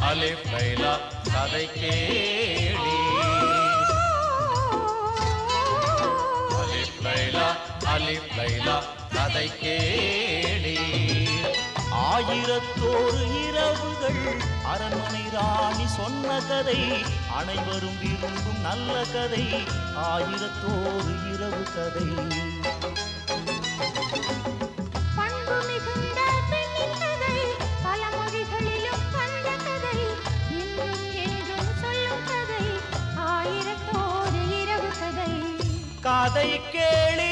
அலிப் லைலா கதை கேளி அலிப் லைலா அலிப் லைலா கதை கேளி ஆயிரத்தோரு இரவுகள் அரண்மனை ராணி சொன்ன கதை அனைவரும் விரும்பும் நல்ல கதை ஆயிரத்தோரு இரவு கதை பண்பு மிகுந்த பெண்ணின் கதை பல மொழிகளிலும் வந்த கதை இன்றும் என்றும் சொல்லும் கதை ஆயிரத்தோரு இரவு கதை கதை கேளி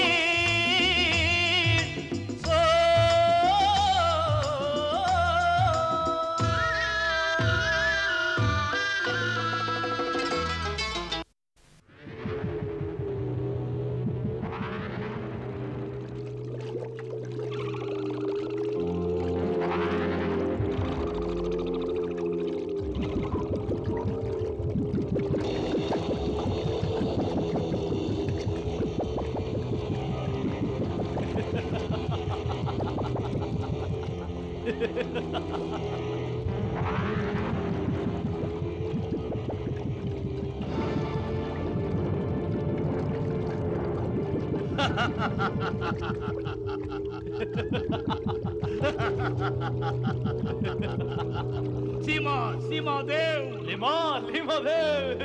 சீமா சீமா தேவ் லிமா லிமா தேவ்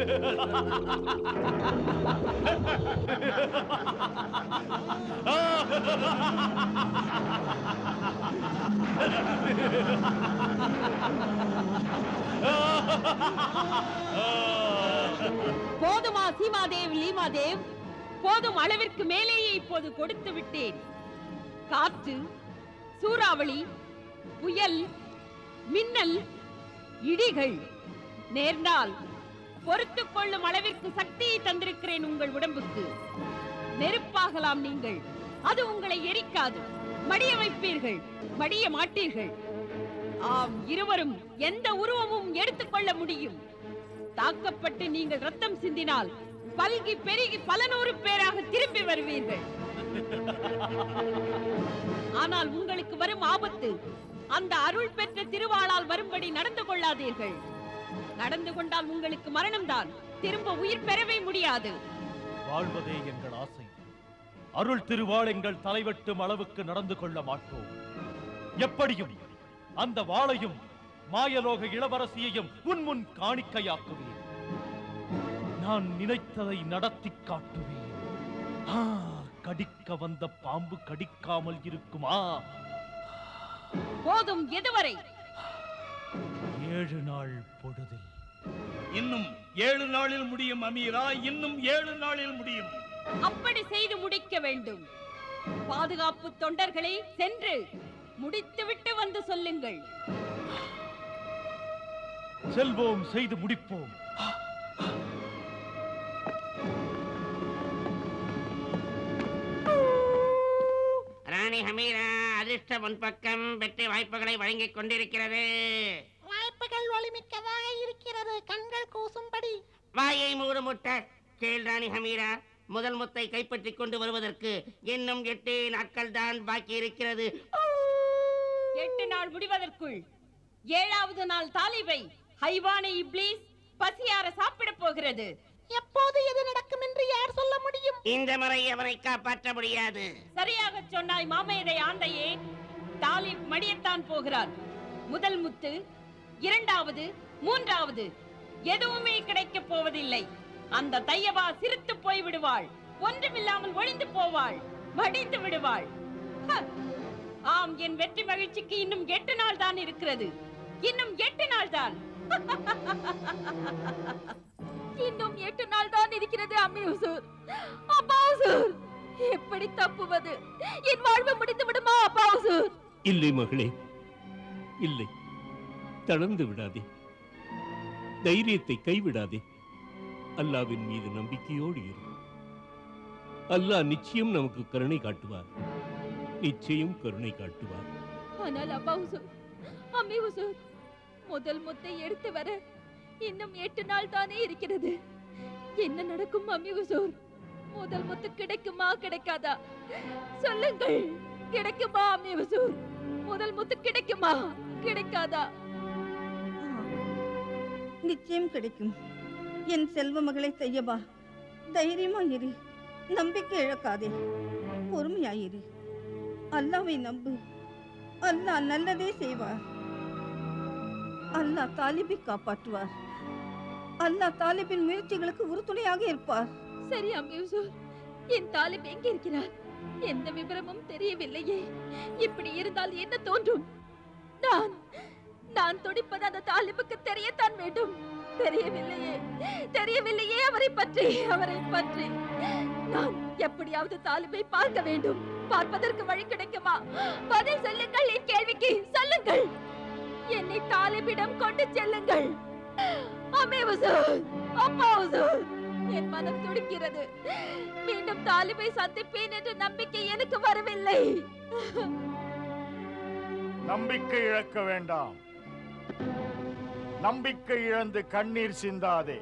போதுமா சீமாதேவ் லீமாதேவ் போதும் அளவிற்கு மேலேயே இப்போது கொடுத்து விட்டேன் காற்று சூறாவளி புயல் மின்னல் இடிகள் நேர்ந்தால் பொறுத்துக் கொள்ளும் அளவிற்கு சக்தியை தந்திருக்கிறேன் உங்கள் உடம்புக்கு நெருப்பாகலாம் நீங்கள் அது உங்களை எரிக்காது மடிய வைப்பீர்கள் மடிய மாட்டீர்கள் ஆம் இருவரும் எந்த உருவமும் எடுத்துக்கொள்ள முடியும் தாக்கப்பட்டு நீங்கள் ரத்தம் சிந்தினால் பல்கி பெருகி பல நூறு பேராக திரும்பி வருவீர்கள் ஆனால் உங்களுக்கு வரும் ஆபத்து அந்த அருள் பெற்ற திருவாளால் வரும்படி நடந்து கொள்ளாதீர்கள் நடந்து கொண்டால் உங்களுக்கு மரணம்தான் திரும்ப உயிர் பெறவே முடியாது வாழ்வதே எங்கள் ஆசை அருள் திருவாள் எங்கள் தலைவெட்டும் அளவுக்கு நடந்து கொள்ள மாட்டோம் எப்படியும் அந்த வாளையும் மாயலோக இளவரசியையும் உன் முன் காணிக்கையாக்குவேன் நான் நினைத்ததை நடத்தி காட்டுவேன் ஆ, கடிக்க வந்த பாம்பு கடிக்காமல் இருக்குமா போதும் எதுவரை ஏழு நாள் பொழுதில் இன்னும் ஏழு நாளில் முடியும் அமீரா இன்னும் ஏழு நாளில் முடியும் அப்படி செய்து முடிக்க வேண்டும் பாதுகாப்பு தொண்டர்களை சென்று முடித்துவிட்டு வந்து சொல்லுங்கள் செல்வோம் செய்து முடிப்போம் ராணி ஹமீரா அதிர்ஷ்ட முன்பக்கம் வெற்றி வாய்ப்புகளை வழங்கிக் கொண்டிருக்கிறது வாய்ப்புகள் ஒளிமிக்கதாக இருக்கிறது கண்கள் கூசும்படி வாயை மூடு முட்ட கேள் ராணி ஹமீரா முதல் முத்தை கைப்பற்றிக் கொண்டு வருவதற்கு இன்னும் எட்டு நாட்கள் தான் பாக்கி இருக்கிறது எட்டு நாள் முடிவதற்குள் ஏழாவது நாள் தாலிபை ஹைவானை இப்ளீஸ் பசியார சாப்பிடப் போகிறது எப்போது எது நடக்கும் என்று யார் சொல்ல முடியும் இந்த முறை அவனை காப்பாற்ற முடியாது சரியாக சொன்னாய் மாமேதை ஆண்டையே தாலிப் மடியத்தான் போகிறார் முதல் முத்து இரண்டாவது மூன்றாவது எதுவுமே கிடைக்கப் போவதில்லை அந்த தையவா சிரித்து போய் விடுவாள் ஒன்றுமில்லாமல் ஒழிந்து போவாள் மடிந்து விடுவாள் ஹ! ஆம் என் வெற்றி மகிழ்ச்சிக்கு இன்னும் எட்டு நாள் தான் இருக்கிறது இன்னும் எட்டு நாள் தான் இன்னும் எட்டு நாள் தான் இருக்கிறது அம்மி உசூர் அப்பா உசூர் எப்படி தப்புவது என் வாழ்வு முடிந்து விடுமா அப்பா உசூர் இல்லை மகளே இல்லை தளர்ந்து விடாதே தைரியத்தை கைவிடாதே அல்லாவின் மீது நம்பிக்கையோடு இரு அல்லாஹ் நிச்சயம் நமக்கு கருணை காட்டுவார் நிச்சயம் கருணை காட்டுவார் ஆனால் அப்பா உசூர் அம்மி உசூர் முதல் முத்தை எடுத்து வர இன்னும் எட்டு நாள் தானே இருக்கிறது என்ன நடக்கும் அம்மி உசூர் முதல் முத்து கிடைக்குமா கிடைக்காதா சொல்லுங்கள் கிடைக்குமா அம்மி உசூர் முதல் முத்து கிடைக்குமா கிடைக்காதா நிச்சயம் கிடைக்கும் என் செல்வ மகளை செய்யவா தைரியமா இரு நம்பிக்கை இழக்காதே பொறுமையாயிரு அல்லாவை நம்பு அல்லாஹ் நல்லதே செய்வார் அல்லாஹ் தாலிபை காப்பாற்றுவார் அல்லாஹ் தாலிபின் முயற்சிகளுக்கு உறுதுணையாக இருப்பார் சரி அம்மி உசூர் என் தாலிப் எங்கே இருக்கிறார் எந்த விவரமும் தெரியவில்லையே இப்படி இருந்தால் என்ன தோன்றும் நான் நான் துடிப்பது அந்த தாலிபுக்கு தெரியத்தான் வேண்டும் தெரியவில்லையே தெரியவில்லையே அவரை பற்றி அவரை பற்றி நான் எப்படியாவது தாலிபை பார்க்க வேண்டும் பார்ப்பதற்கு வழி கிடைக்குமா பதில் சொல்லுங்கள் என் கேள்விக்கு சொல்லுங்கள் என்னை தாலிபிடம் கொண்டு செல்லுங்கள் அம்மே உசூர் அப்பா உசூர் என் மனம் துடிக்கிறது மீண்டும் தாலிபை சந்திப்பேன் என்ற நம்பிக்கை எனக்கு வரவில்லை நம்பிக்கை இழக்க வேண்டாம் நம்பிக்கை இழந்து கண்ணீர் சிந்தாதே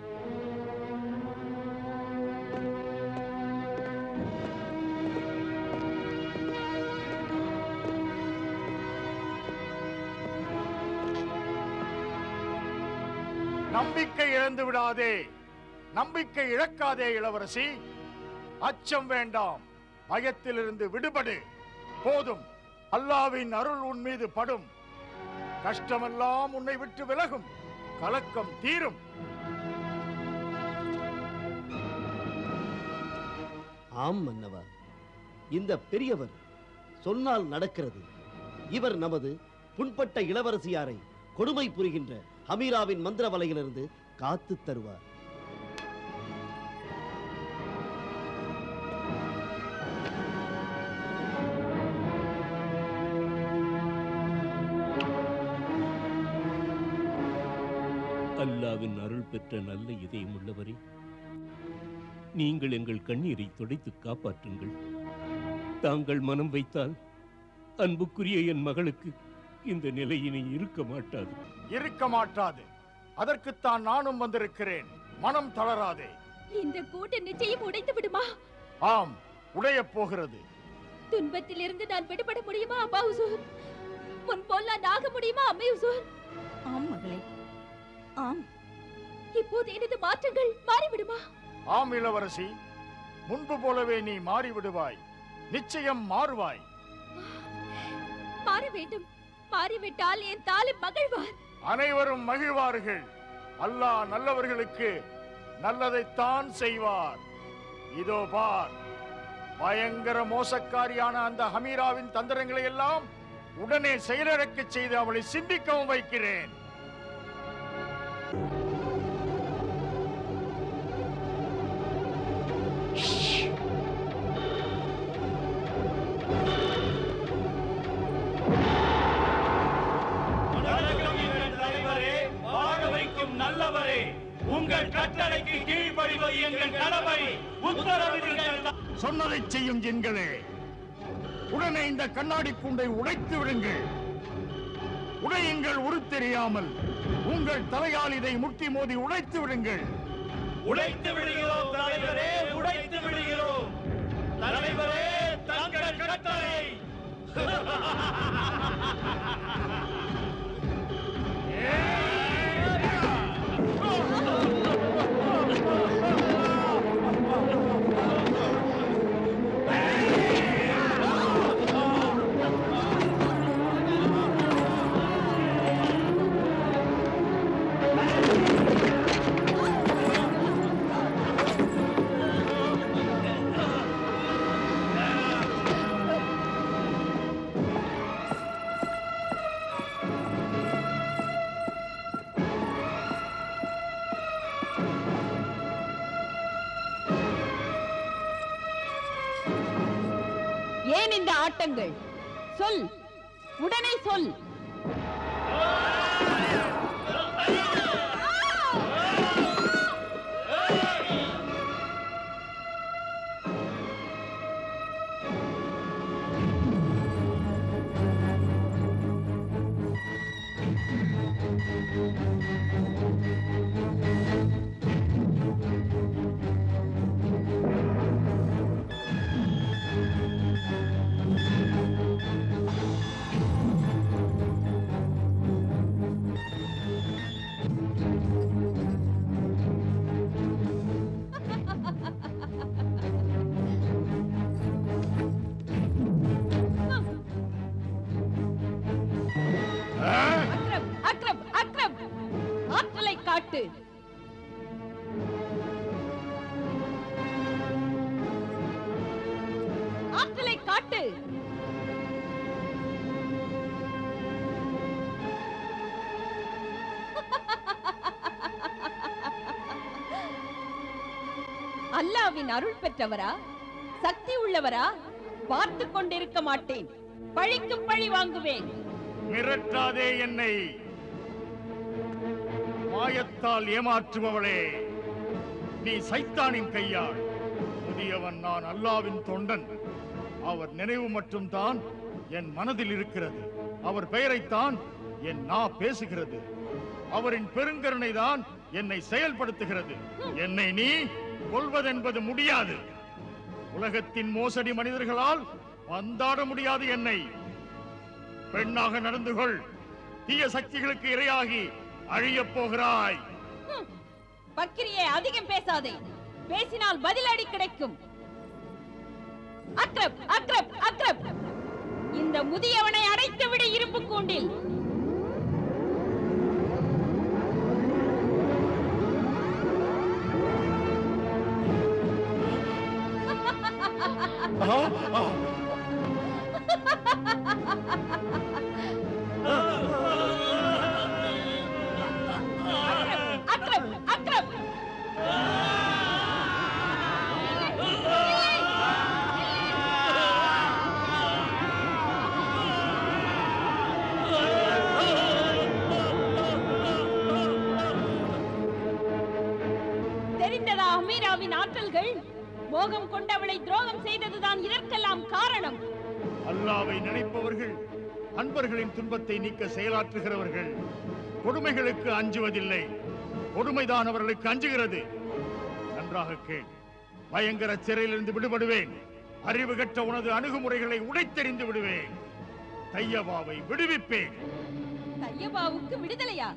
நம்பிக்கை இழந்து விடாதே நம்பிக்கை இழக்காதே இளவரசி அச்சம் வேண்டாம் பயத்திலிருந்து விடுபடு போதும் அல்லாவின் அருள் உன் மீது படும் கஷ்டமெல்லாம் உன்னை விட்டு விலகும் கலக்கம் தீரும் ஆம் மன்னவா இந்த பெரியவர் சொன்னால் நடக்கிறது இவர் நமது புண்பட்ட இளவரசியாரை கொடுமை புரிகின்ற ஹமீராவின் மந்திர வலையிலிருந்து காத்து தருவார் அல்லாவின் அருள் பெற்ற நல்ல இதயம் உள்ளவரே நீங்கள் எங்கள் கண்ணீரை துடைத்து காப்பாற்றுங்கள் தாங்கள் மனம் வைத்தால் அன்புக்குரிய என் மகளுக்கு இந்த நிலையினை இருக்க மாட்டாது இருக்க மாட்டாது அதற்குத்தான் நானும் வந்திருக்கிறேன் மனம் தளராதே இந்த கூட்டு நிச்சயம் உடைத்து விடுமா ஆம் உடையப் போகிறது துன்பத்திலிருந்து நான் விடுபட முடியுமா அப்பா உசூர் முன் போல் நான் ஆக முடியுமா அம்மை உசூர் ஆம் மகளே ஆம் இப்போது எனது மாற்றங்கள் மாறிவிடுமா ஆம் இளவரசி முன்பு போலவே நீ மாறிவிடுவாய் நிச்சயம் மாறுவாய் மாற வேண்டும் மாறிவிட்டால் என் தாலி மகிழ்வார் அனைவரும் மகிழ்வார்கள் அல்லாஹ் நல்லவர்களுக்கு நல்லதைத்தான் செய்வார் இதோ பார் பயங்கர மோசக்காரியான அந்த ஹமீராவின் தந்திரங்களை எல்லாம் உடனே செயலிழக்கச் செய்து அவளை சிந்திக்கவும் வைக்கிறேன் வணக்கம் எங்கள் தலைவரே வாழ வைக்கும் நல்லவரே உங்கள் கட்டளைக்கு கீழ்ப்படிவது எங்கள் கடமை உத்தரவிடுங்கள் சொன்னதை செய்யும் ஜின்களே உடனே இந்த கண்ணாடி கூண்டை உடைத்து விடுங்கள் உடையுங்கள் உருத்தெரியாமல் உங்கள் தலையால் இதை முட்டி மோதி உடைத்து விடுங்கள் உடைத்து விடுகிறோம் தலைவரே உடைத்து விடுகிறோம் தலைவரே தங்கள் கட்டளை ஏன் இந்த ஆட்டங்கள் சொல் உடனே சொல் காட்டு ஆற்றலை காட்டு அல்லாவின் அருள் பெற்றவரா சக்தி உள்ளவரா பார்த்து கொண்டிருக்க மாட்டேன் பழிக்கு பழி வாங்குவேன் மிரட்டாதே என்னை மாயத்தால் ஏமாற்றுபவளே நீ சைத்தானின் கையாள் புதியவன் நான் அல்லாவின் தொண்டன் அவர் நினைவு மட்டும்தான் என் மனதில் இருக்கிறது அவர் பெயரைத்தான் என் நா பேசுகிறது அவரின் பெருங்கருணை தான் என்னை செயல்படுத்துகிறது என்னை நீ கொல்வதென்பது முடியாது உலகத்தின் மோசடி மனிதர்களால் பந்தாட முடியாது என்னை பெண்ணாக நடந்து கொள் தீய சக்திகளுக்கு இரையாகி அழியப் போகிறாய் பக்கிரியே அதிகம் பேசாதே பேசினால் பதிலடி கிடைக்கும் அக்ரப் அக்ரப் அக்ரப் இந்த முதியவனை அடைத்து விடு இரும்பு கூண்டில் அக்ரப் அக்ரப் தெரிந்ததா அமீராவின் ஆற்றல்கள் மோகம் கொண்டவளை துரோகம் செய்ததுதான் இதற்கெல்லாம் காரணம் அல்லாவை நினைப்பவர்கள் அன்பர்களின் துன்பத்தை நீக்க செயலாற்றுகிறவர்கள் கொடுமைகளுக்கு அஞ்சுவதில்லை கொடுமைதான் அவர்களுக்கு அஞ்சுகிறது நன்றாக கேள் பயங்கர சிறையிலிருந்து விடுபடுவேன் அறிவு கற்ற உனது அணுகுமுறைகளை உடைத்தெறிந்து விடுவேன் தையபாவை விடுவிப்பேன் தையபாவுக்கு விடுதலையா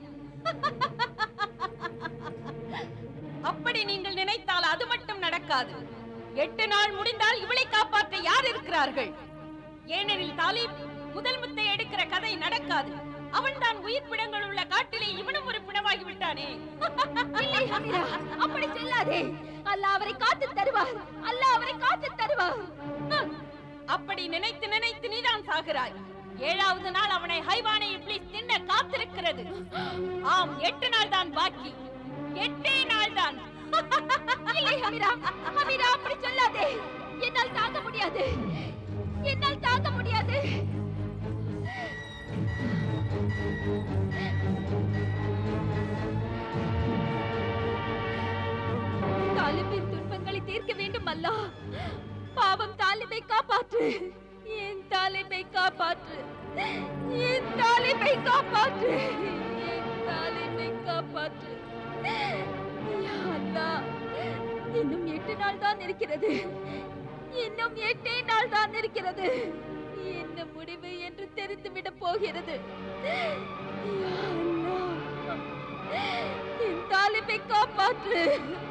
அப்படி நீங்கள் நினைத்தால் அது மட்டும் நடக்காது எட்டு நாள் முடிந்தால் இவளை காப்பாற்ற யார் இருக்கிறார்கள் ஏனெனில் தாலிப் முதல் முத்தை எடுக்கிற கதை நடக்காது அவன்தான் உயிர் பிடங்கள் உள்ள காட்டிலே இவனும் ஒரு பிணமாகி விட்டானே இல்லை அமீரா அப்படி சொல்லாதே அல்லாஹ் அவரை காத்து தருவார் அல்லாஹ் அவரை காத்து தருவார் அப்படி நினைத்து நினைத்து நீதான் சாகிறாய் ஏழாவது நாள் அவனை ஹைவானை இப்ளீஸ் தின்ன காத்திருக்கிறது ஆம் எட்டு நாள் தான் பாக்கி எட்டே நாள் தான் இல்லை அமீரா அமீரா அப்படி சொல்லாதே என்னால் தாங்க முடியாது என்னால் தாங்க முடியாது தாலிபின் துன்பங்களை தீர்க்க வேண்டும் அல்லாஹ் பாவம் தாலிபை காப்பாற்று என் தாலிபை காப்பாற்று என் தாலிபை காப்பாற்று என் தாலிபை காப்பாற்று யா அல்லாஹ், இன்னும் எட்டு நாள் தான் இருக்கிறது இன்னும் எட்டே நாள் தான் இருக்கிறது என்ன முடிவு என்று தெரிந்துவிட போகிறது யா அல்லாஹ், என் தாலிபை காப்பாற்று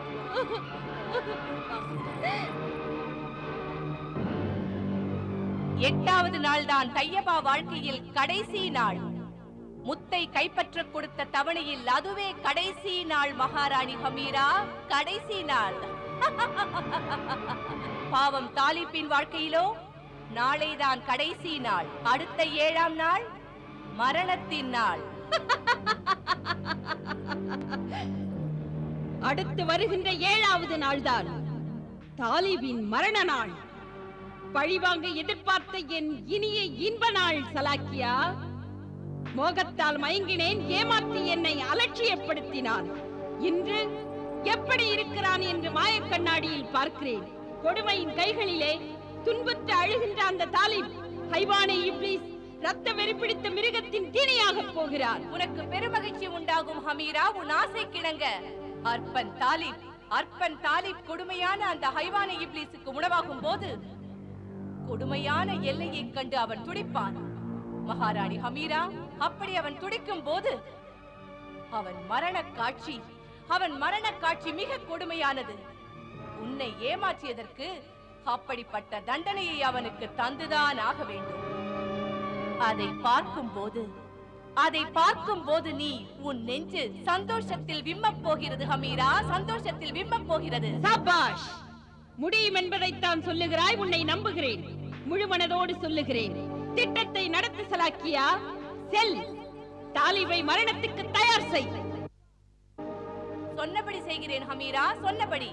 எட்டாவது நாள் தான் தையபா வாழ்க்கையில் கடைசி நாள் முத்தை கைப்பற்ற கொடுத்த தவணையில் அதுவே கடைசி நாள் மகாராணி ஹமீரா கடைசி நாள் பாவம் தாலிப்பின் வாழ்க்கையிலோ நாளைதான் கடைசி நாள் அடுத்த ஏழாம் நாள் மரணத்தின் நாள் அடுத்து வருகின்ற ஏழாவது நாள்தான் தாலிபின் மரண நாள் பழிவாங்க எதிர்பார்த்த என் இனிய இன்ப நாள் சலாக்கியா மோகத்தால் மயங்கினேன் ஏமாற்றி என்னை அலட்சியப்படுத்தினான் இன்று எப்படி இருக்கிறான் என்று மாயக் கண்ணாடியில் பார்க்கிறேன் கொடுமையின் கைகளிலே துன்புற்று அழுகின்ற அந்த தாலிப் ஹைவானை இப்ளீஸ் ரத்த வெறி பிடித்த மிருகத்தின் தீனியாக போகிறான் உனக்கு பெருமகிழ்ச்சி உண்டாகும் ஹமீரா உன் ஆசை கிணங்க அர்ப்பன் தாலிப் அர்ப்பன் தாலிப் கொடுமையான அந்த ஹைவான இப்லீஸுக்கு உணவாகும் போது கொடுமையான எல்லையைக் கண்டு அவன் துடிப்பான் மகாராணி ஹமீரா அப்படி அவன் துடிக்கும் போது அவன் மரண காட்சி அவன் மரண காட்சி மிக கொடுமையானது உன்னை ஏமாற்றியதற்கு அப்படிப்பட்ட தண்டனையை அவனுக்கு தந்துதான் ஆக வேண்டும் அதை பார்க்கும் போது அதை பார்க்கும் போது நீ உன் நெஞ்சு சந்தோஷத்தில் விம்மப் போகிறது ஹமீரா சந்தோஷத்தில் விம்மப் போகிறது சபாஷ் முடியும் என்பதைத்தான் சொல்லுகிறாய் உன்னை நம்புகிறேன் முழு மனதோடு சொல்லுகிறேன் திட்டத்தை நடத்த சலாக்கியா செல் தாலிபை மரணத்துக்கு தயார் செய் சொன்னபடி செய்கிறேன் ஹமீரா சொன்னபடி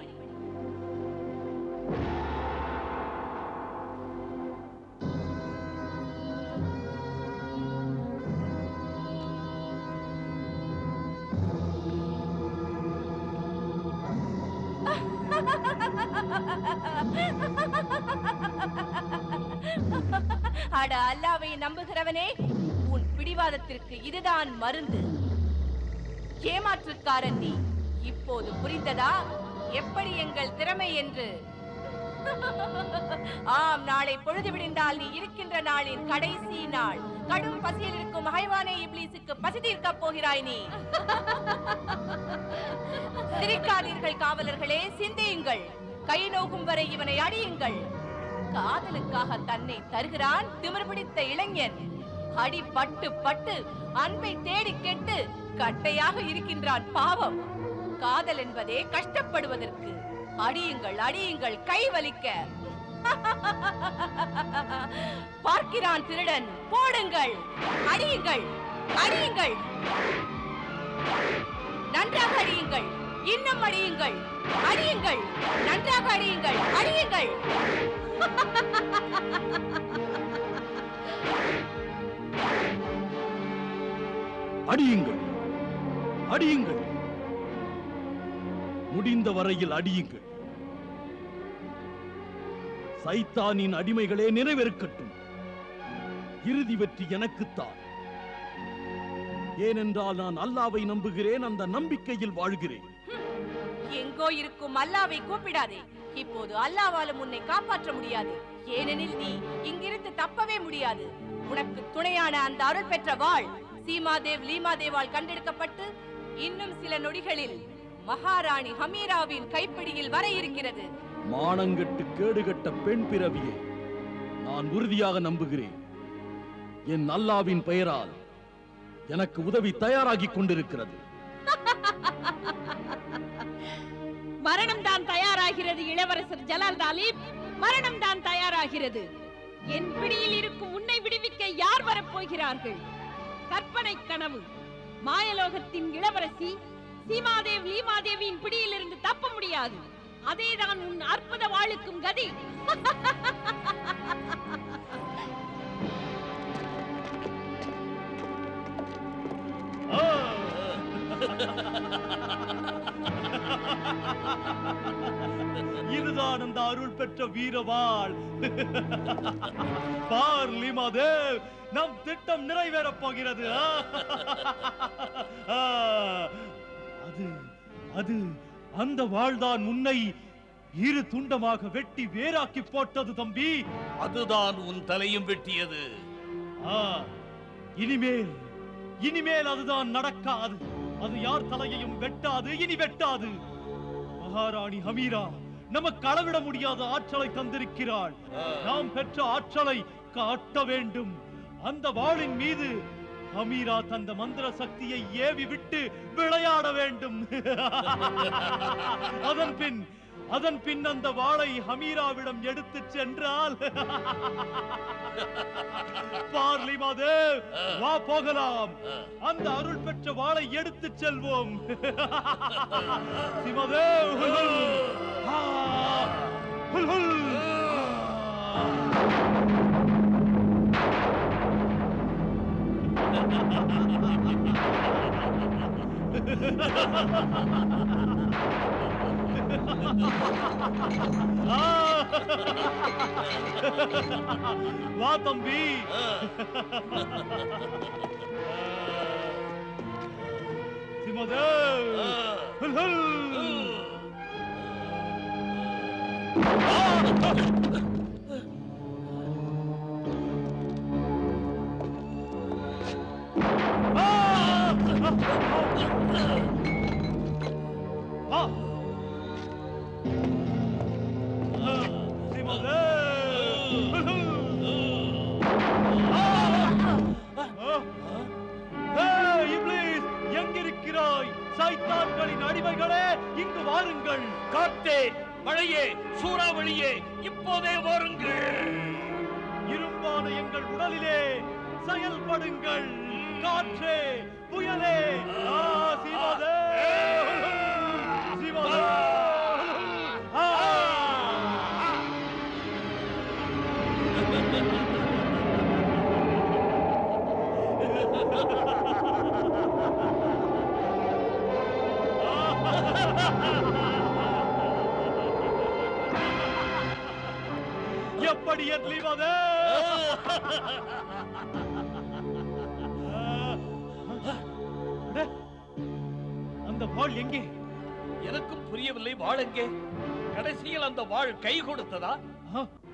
அட அல்லாவை நம்புகிறவனே உன் பிடிவாதத்திற்கு இதுதான் மருந்து ஏமாற்றுக்காரன் நீ இப்போது புரிந்ததா எப்படி எங்கள் திறமை என்று ஆம் நாளை பொழுது விடிந்தால் நீ இருக்கின்ற நாளின் கடைசி நாள் கடும் பசியில் இருக்கும் ஹைவானே இப்லீஸுக்கு பசி தீர்க்கப் போகிறாய் நீ சிரிக்காதீர்கள் காவலர்களே சிந்தியுங்கள் கை நோகும் வரை இவனை அடியுங்கள் காதலுக்காக தன்னை தருகிறான் திமிர் பிடித்த இளைஞன் அடி பட்டு பட்டு அன்பை தேடி கெட்டு கட்டையாக இருக்கின்றான் பாவம் காதல் என்பதே கஷ்டப்படுவதற்கு அடியுங்கள் அடியுங்கள் கை வலிக்க பார்க்கிறான் திருடன் போடுங்கள் அடியுங்கள் அடியுங்கள் நன்றாக அடியுங்கள் இன்னும் அடியுங்கள் அடியுங்கள் நன்றாக அடியுங்கள் அடியுங்கள் அடியுங்கள் அடியுங்கள் முடிந்த வரையில் அடியுங்கள் சைத்தானின் அடிமைகளே நிறைவேற்கட்டும் இறுதி வெற்றி எனக்குத்தான் ஏனென்றால் நான் அல்லாவை நம்புகிறேன் அந்த நம்பிக்கையில் வாழ்கிறேன் எங்கோ இருக்கும் அல்லாவை கூப்பிடாதே இப்போது அல்லாவாலும் உன்னை காப்பாற்ற முடியாது ஏனெனில் நீ இங்கிருந்து தப்பவே முடியாது உனக்கு துணையான அந்த அருள் பெற்ற வாழ் சீமாதேவ் லீமாதேவால் கண்டெடுக்கப்பட்டு இன்னும் சில நொடிகளில் மகாராணி ஹமீராவின் கைப்பிடியில் வர இருக்கிறது மானங்கெட்டு கேடுகட்ட பெண் பிறவியை நான் உறுதியாக நம்புகிறேன் என் அல்லாவின் பெயரால் எனக்கு உதவி தயாராகிக் கொண்டிருக்கிறது மரணம் தான் தயாராகிறது இளவரசர் ஜலால் தாலிப் மரணம் தான் தயாராகிறது என் பிடியில் இருக்கும் உன்னை விடுவிக்க யார் வரப்போகிறார்கள் கற்பனை கனவு மாயலோகத்தின் இளவரசி சீமாதேவ் லீமாதேவியின் பிடியிலிருந்து தப்ப முடியாது அதேதான் உன் அற்புத வாளுக்கும் கதி இதுதான் அந்த அருள் பெற்ற வீரவாள் பார் லீமாதேவ் நம் திட்டம் நிறைவேறப் போகிறது ஆ? ஆ, அது அது அந்த வாழ்தான் உன்னை இரு துண்டமாக வெட்டி வேறாக்கி போட்டது தம்பி அதுதான் உன் தலையும் வெட்டியது ஆ, இனிமேல் இனிமேல் அதுதான் நடக்காது அது யார் தலையையும் வெட்டாது இனி வெட்டாது மகாராணி ஹமீரா நமக்கு அளவிட முடியாத ஆற்றலை தந்திருக்கிறாள் நாம் பெற்ற ஆற்றலை காட்ட வேண்டும் அந்த வாளின் மீது ஹமீரா தந்த மந்திர சக்தியை ஏவி விட்டு விளையாட வேண்டும் அதன் பின் அதன் பின் அந்த வாளை ஹமீராவிடம் எடுத்துச் சென்றால் பார்லிமாதேவ் வா போகலாம் அந்த அருள் பெற்ற வாளை எடுத்துச் செல்வோம் சிமதேவ் ஹுல் ஹுல். ஆ, ஹுல் ஹுல். ஆ. வா தம்பி சிமதேவ் ஹுல் ஹுல். ஆ. ஆ, சிமதேவ் ஹுல் ஹுல். ஆ. ஆ. அடிமைகளே இங்கு வாருங்கள் காத்தே மழையே சூறாவளியே இப்போதே வாருங்கள் இரும்பான எங்கள் உடலிலே செயல்படுங்கள் காற்றே புயலே ஆ, சிவதே சிவதே ஆ! எப்படி எத்லிவதே அட, அந்த வாள் எங்கே எனக்கும் புரியவில்லை வாழ் எங்கே கடைசியில் அந்த வாழ் கை கொடுத்ததா ஆ,